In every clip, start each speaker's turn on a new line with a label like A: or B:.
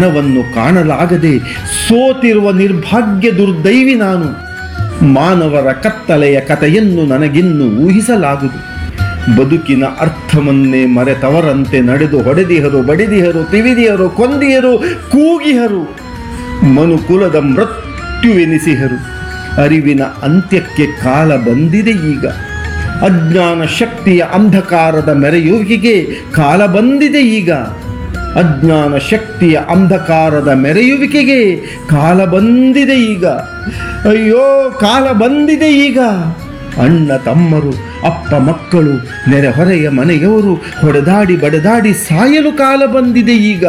A: ಕ್ಷಣವನ್ನು ಕಾಣಲಾಗದೆ ಸೋತಿರುವ ನಿರ್ಭಾಗ್ಯ ದುರ್ದೈವಿ ನಾನು ಮಾನವರ ಕತ್ತಲೆಯ ಕಥೆಯನ್ನು ನನಗಿನ್ನು ಊಹಿಸಲಾಗುವುದು ಬದುಕಿನ ಅರ್ಥವನ್ನೇ ಮರೆತವರಂತೆ ನಡೆದು ಹೊಡೆದಿಹರು ಬಡಿದಿಹರು ತಿವಿದಿಹರು ಕೊಂದಿಹರು ಕೂಗಿಹರು ಮನುಕುಲದ ಮೃತ್ಯುವೆನಿಸಿಹರು ಅರಿವಿನ ಅಂತ್ಯಕ್ಕೆ ಕಾಲ ಬಂದಿದೆ ಈಗ ಅಜ್ಞಾನ ಶಕ್ತಿಯ ಅಂಧಕಾರದ ಮೆರೆಯುವಿಕೆಗೆ ಕಾಲ ಬಂದಿದೆ ಈಗ ಅಜ್ಞಾನ ಶಕ್ತಿಯ ಅಂಧಕಾರದ ಮೆರೆಯುವಿಕೆಗೆ ಕಾಲ ಬಂದಿದೆ ಈಗ ಅಯ್ಯೋ ಕಾಲ ಬಂದಿದೆ ಈಗ ಅಣ್ಣ ತಮ್ಮರು ಅಪ್ಪ ಮಕ್ಕಳು ನೆರೆಹೊರೆಯ ಮನೆಯವರು ಹೊಡೆದಾಡಿ ಬಡೆದಾಡಿ ಸಾಯಲು ಕಾಲ ಬಂದಿದೆ ಈಗ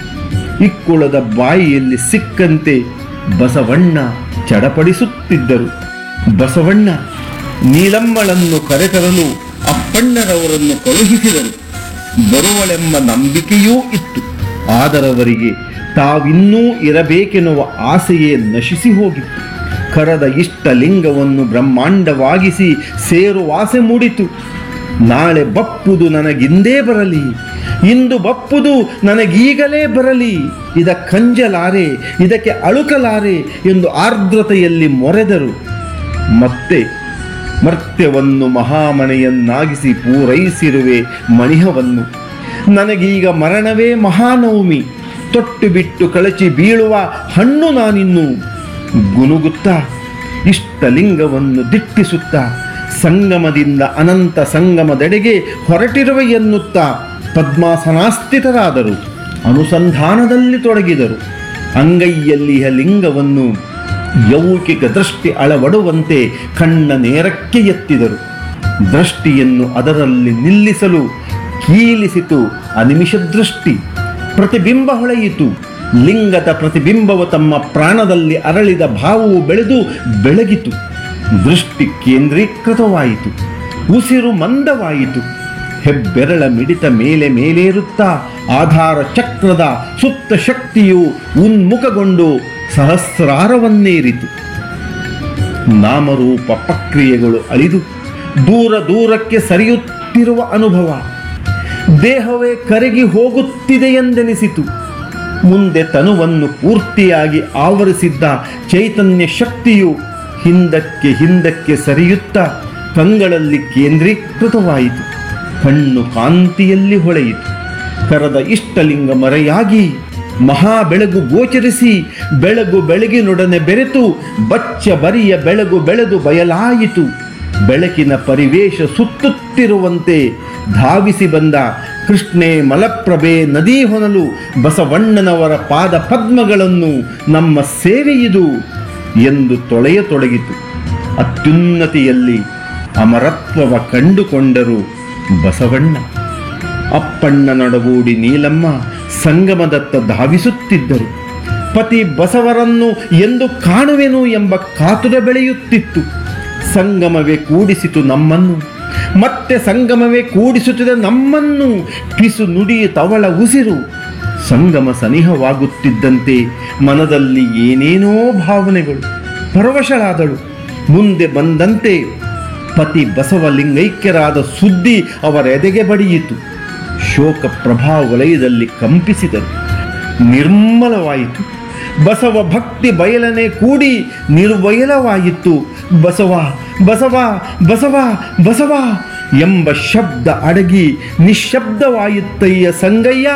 A: ಇಕ್ಕುಳದ ಬಾಯಿಯಲ್ಲಿ ಸಿಕ್ಕಂತೆ ಬಸವಣ್ಣ ಚಡಪಡಿಸುತ್ತಿದ್ದರು ಬಸವಣ್ಣ ನೀಲಮ್ಮಳನ್ನು ಕರೆತರಲು ಅಪ್ಪಣ್ಣರವರನ್ನು ಕಳುಹಿಸಿದರು ಬರುವಳೆಂಬ ನಂಬಿಕೆಯೂ ಇತ್ತು ಆದರವರಿಗೆ ತಾವಿನ್ನೂ ಇರಬೇಕೆನ್ನುವ ಆಸೆಯೇ ನಶಿಸಿ ಹೋಗಿತ್ತು ಕರದ ಇಷ್ಟ ಲಿಂಗವನ್ನು ಬ್ರಹ್ಮಾಂಡವಾಗಿಸಿ ಸೇರುವಾಸೆ ಮೂಡಿತು ನಾಳೆ ಬಪ್ಪುದು ನನಗಿಂದೇ ಬರಲಿ ಇಂದು ಬಪ್ಪುದು ನನಗೀಗಲೇ ಬರಲಿ ಇದ ಕಂಜಲಾರೆ ಇದಕ್ಕೆ ಅಳುಕಲಾರೆ ಎಂದು ಆರ್ದ್ರತೆಯಲ್ಲಿ ಮೊರೆದರು ಮತ್ತೆ ಮರ್ತ್ಯವನ್ನು ಮಹಾಮನೆಯನ್ನಾಗಿಸಿ ಪೂರೈಸಿರುವೆ ಮಣಿಹವನ್ನು ನನಗೀಗ ಮರಣವೇ ಮಹಾನವಮಿ ತೊಟ್ಟು ಬಿಟ್ಟು ಕಳಚಿ ಬೀಳುವ ಹಣ್ಣು ನಾನಿನ್ನು ಗುನುಗುತ್ತಾ ಇಷ್ಟಲಿಂಗವನ್ನು ದಿಟ್ಟಿಸುತ್ತಾ ಸಂಗಮದಿಂದ ಅನಂತ ಸಂಗಮದೆಡೆಗೆ ಹೊರಟಿರುವೆ ಎನ್ನುತ್ತಾ ಪದ್ಮಾಸನಾಸ್ಥಿತರಾದರು ಅನುಸಂಧಾನದಲ್ಲಿ ತೊಡಗಿದರು ಅಂಗೈಯಲ್ಲಿಯ ಲಿಂಗವನ್ನು ಯೌಕಿಕ ದೃಷ್ಟಿ ಅಳವಡುವಂತೆ ಕಣ್ಣ ನೇರಕ್ಕೆ ಎತ್ತಿದರು ದೃಷ್ಟಿಯನ್ನು ಅದರಲ್ಲಿ ನಿಲ್ಲಿಸಲು ಕೀಲಿಸಿತು ಅನಿಮಿಷ ದೃಷ್ಟಿ ಪ್ರತಿಬಿಂಬ ಹೊಳೆಯಿತು ಲಿಂಗದ ಪ್ರತಿಬಿಂಬವು ತಮ್ಮ ಪ್ರಾಣದಲ್ಲಿ ಅರಳಿದ ಭಾವವು ಬೆಳೆದು ಬೆಳಗಿತು ದೃಷ್ಟಿ ಕೇಂದ್ರೀಕೃತವಾಯಿತು ಉಸಿರು ಮಂದವಾಯಿತು ಹೆಬ್ಬೆರಳ ಮಿಡಿತ ಮೇಲೆ ಮೇಲೇರುತ್ತಾ ಆಧಾರ ಚಕ್ರದ ಸುಪ್ತ ಶಕ್ತಿಯು ಉನ್ಮುಖಗೊಂಡು ಸಹಸ್ರಾರವನ್ನೇರಿತು ನಾಮರೂಪ ಪ್ರಕ್ರಿಯೆಗಳು ಅಳಿದು ದೂರ ದೂರಕ್ಕೆ ಸರಿಯುತ್ತಿರುವ ಅನುಭವ ದೇಹವೇ ಕರಗಿ ಹೋಗುತ್ತಿದೆ ಎಂದೆನಿಸಿತು ಮುಂದೆ ತನುವನ್ನು ಪೂರ್ತಿಯಾಗಿ ಆವರಿಸಿದ್ದ ಚೈತನ್ಯ ಶಕ್ತಿಯು ಹಿಂದಕ್ಕೆ ಹಿಂದಕ್ಕೆ ಸರಿಯುತ್ತಾ ಕಂಗಳಲ್ಲಿ ಕೇಂದ್ರೀಕೃತವಾಯಿತು ಕಣ್ಣು ಕಾಂತಿಯಲ್ಲಿ ಹೊಳೆಯಿತು ಕರದ ಇಷ್ಟಲಿಂಗ ಮರೆಯಾಗಿ ಮಹಾ ಬೆಳಗು ಗೋಚರಿಸಿ ಬೆಳಗು ಬೆಳಗಿನೊಡನೆ ಬೆರೆತು ಬಚ್ಚ ಬರಿಯ ಬೆಳಗು ಬೆಳೆದು ಬಯಲಾಯಿತು ಬೆಳಕಿನ ಪರಿವೇಶ ಸುತ್ತುತ್ತಿರುವಂತೆ ಧಾವಿಸಿ ಬಂದ ಕೃಷ್ಣೆ ಮಲಪ್ರಭೆ ನದಿ ಹೊನಲು ಬಸವಣ್ಣನವರ ಪಾದ ಪದ್ಮಗಳನ್ನು ನಮ್ಮ ಸೇವೆಯಿದು ಎಂದು ತೊಳೆಯತೊಡಗಿತು ಅತ್ಯುನ್ನತಿಯಲ್ಲಿ ಅಮರತ್ವವ ಕಂಡುಕೊಂಡರು ಬಸವಣ್ಣ ಅಪ್ಪಣ್ಣ ನಡಗೂಡಿ ನೀಲಮ್ಮ ಸಂಗಮದತ್ತ ಧಾವಿಸುತ್ತಿದ್ದರು ಪತಿ ಬಸವರನ್ನು ಎಂದು ಕಾಣುವೆನು ಎಂಬ ಕಾತುರ ಬೆಳೆಯುತ್ತಿತ್ತು ಸಂಗಮವೇ ಕೂಡಿಸಿತು ನಮ್ಮನ್ನು ಮತ್ತೆ ಸಂಗಮವೇ ಕೂಡಿಸುತ್ತದೆ ನಮ್ಮನ್ನು ಪಿಸು ನುಡಿ ತವಳ ಉಸಿರು ಸಂಗಮ ಸನಿಹವಾಗುತ್ತಿದ್ದಂತೆ ಮನದಲ್ಲಿ ಏನೇನೋ ಭಾವನೆಗಳು ಪರವಶಳಾದಳು ಮುಂದೆ ಬಂದಂತೆ ಪತಿ ಬಸವಲಿಂಗೈಕ್ಯರಾದ ಸುದ್ದಿ ಅವರ ಎದೆಗೆ ಬಡಿಯಿತು ಶೋಕ ಪ್ರಭಾ ವಲಯದಲ್ಲಿ ಕಂಪಿಸಿದರು ನಿರ್ಮಲವಾಯಿತು ಬಸವ ಭಕ್ತಿ ಬಯಲನೆ ಕೂಡಿ ನಿರ್ವಯಲವಾಯಿತು ಬಸವ ಬಸವ ಬಸವ ಬಸವ ಎಂಬ ಶಬ್ದ ಅಡಗಿ ನಿಶ್ಶಬ್ದವಾಯಿತಯ್ಯ ಸಂಗಯ್ಯ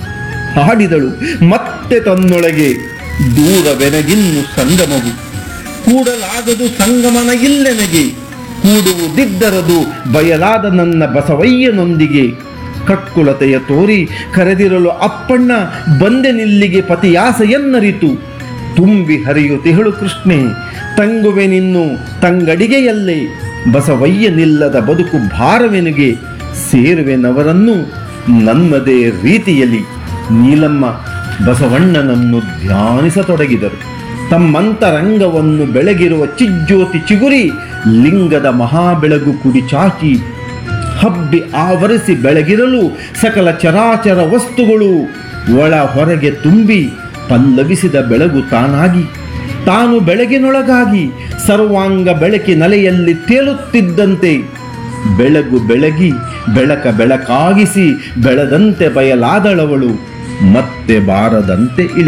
A: ಹಾಡಿದಳು ಮತ್ತೆ ತನ್ನೊಳಗೆ ದೂರವೆನಗಿನ್ನು ಸಂಗಮವು ಕೂಡಲಾಗದು ಸಂಗಮನ ಇಲ್ಲೆನಗೆ ಕೂಡುವುದಿದ್ದರದು ಬಯಲಾದ ನನ್ನ ಬಸವಯ್ಯನೊಂದಿಗೆ ಕಕ್ಕುಲತೆಯ ತೋರಿ ಕರೆದಿರಲು ಅಪ್ಪಣ್ಣ ಬಂದೆ ನಿಲ್ಲಿಗೆ ಪತಿಯಾಸೆಯನ್ನರಿತು ತುಂಬಿ ಹರಿಯುತಿಹಳು ಕೃಷ್ಣೆ ತಂಗುವೆ ನಿನ್ನು ತಂಗಡಿಗೆಯಲ್ಲೇ ಬಸವಯ್ಯ ನಿಲ್ಲದ ಬದುಕು ಭಾರವೆನುಗೆ ಸೇರುವೆನವರನ್ನು ನನ್ನದೇ ರೀತಿಯಲ್ಲಿ ನೀಲಮ್ಮ ಬಸವಣ್ಣನನ್ನು ಧ್ಯಾನಿಸತೊಡಗಿದರು ತಮ್ಮಂತರಂಗವನ್ನು ಬೆಳಗಿರುವ ಚಿಜ್ಯೋತಿ ಚಿಗುರಿ ಲಿಂಗದ ಮಹಾಬೆಳಗು ಕುಡಿ ಚಾಚಿ ಹಬ್ಬಿ ಆವರಿಸಿ ಬೆಳಗಿರಲು ಸಕಲ ಚರಾಚರ ವಸ್ತುಗಳು ಒಳ ಹೊರಗೆ ತುಂಬಿ ಪಲ್ಲವಿಸಿದ ಬೆಳಗು ತಾನಾಗಿ ತಾನು ಬೆಳಗಿನೊಳಗಾಗಿ ಸರ್ವಾಂಗ ಬೆಳಕಿ ನಲೆಯಲ್ಲಿ ತೇಲುತ್ತಿದ್ದಂತೆ ಬೆಳಗು ಬೆಳಗಿ ಬೆಳಕ ಬೆಳಕಾಗಿಸಿ ಬೆಳೆದಂತೆ ಬಯಲಾದಳವಳು ಮತ್ತೆ ಬಾರದಂತೆ ಇಳಿ